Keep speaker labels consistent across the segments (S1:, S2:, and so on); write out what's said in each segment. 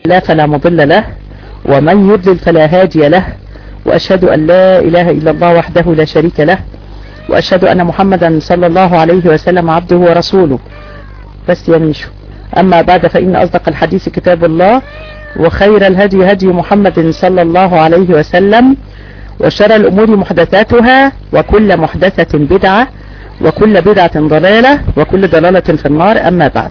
S1: لا فلا مضل له ومن يضلل فلا هادي له وأشهد أن لا إله إلا الله وحده لا شريك له وأشهد أن محمدا صلى الله عليه وسلم عبده ورسوله بس يا ميشو أما بعد فإن أصدق الحديث كتاب الله وخير الهدي هدي محمد صلى الله عليه وسلم وشر الأمور محدثاتها وكل محدثة بدعة وكل بدعة ضلالة وكل ضلالة في النار أما بعد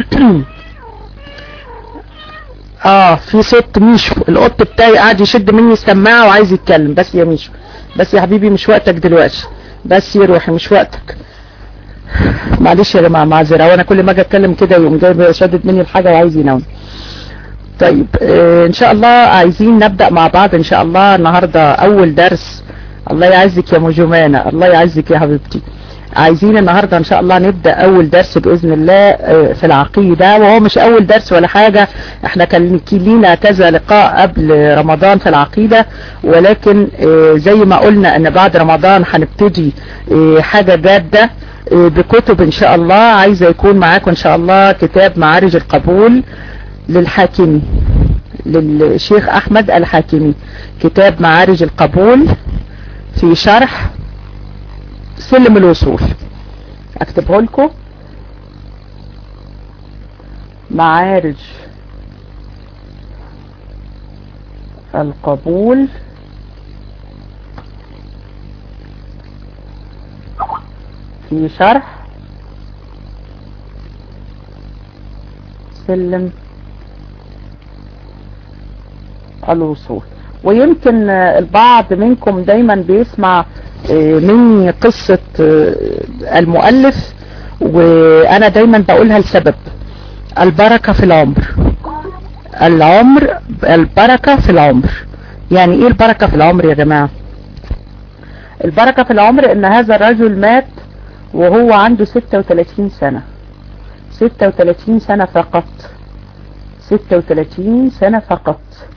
S1: اه في صوت ميشو القط بتاعي قاعد يشد مني السماعة وعايز يتكلم بس يا ميشو بس يا حبيبي مش وقتك دلوقتي بس يا روحي مش وقتك معلش يا جماعة معذرة وانا كل ما اجي اتكلم كده يقوم جايب شدد مني الحاجة وعايز ينام طيب اه ان شاء الله عايزين نبدأ مع بعض ان شاء الله النهاردة اول درس الله يعزك يا مجمانة الله يعزك يا حبيبتي عايزين النهاردة ان شاء الله نبدأ اول درس باذن الله في العقيدة وهو مش اول درس ولا حاجة احنا كان لينا كذا لقاء قبل رمضان في العقيدة ولكن زي ما قلنا ان بعد رمضان هنبتدي حاجة جادة بكتب ان شاء الله عايزة يكون معاكم ان شاء الله كتاب معارج القبول للحاكمي للشيخ احمد الحاكمي كتاب معارج القبول في شرح سلم الوصول اكتبه لكم معارج القبول في شرح سلم الوصول ويمكن البعض منكم دايما بيسمع مني قصة المؤلف وانا دايما بقولها لسبب البركة في العمر العمر البركة في العمر يعني ايه البركة في العمر يا جماعة البركة في العمر ان هذا الرجل مات وهو عنده 36 سنة 36 سنة فقط 36 سنة فقط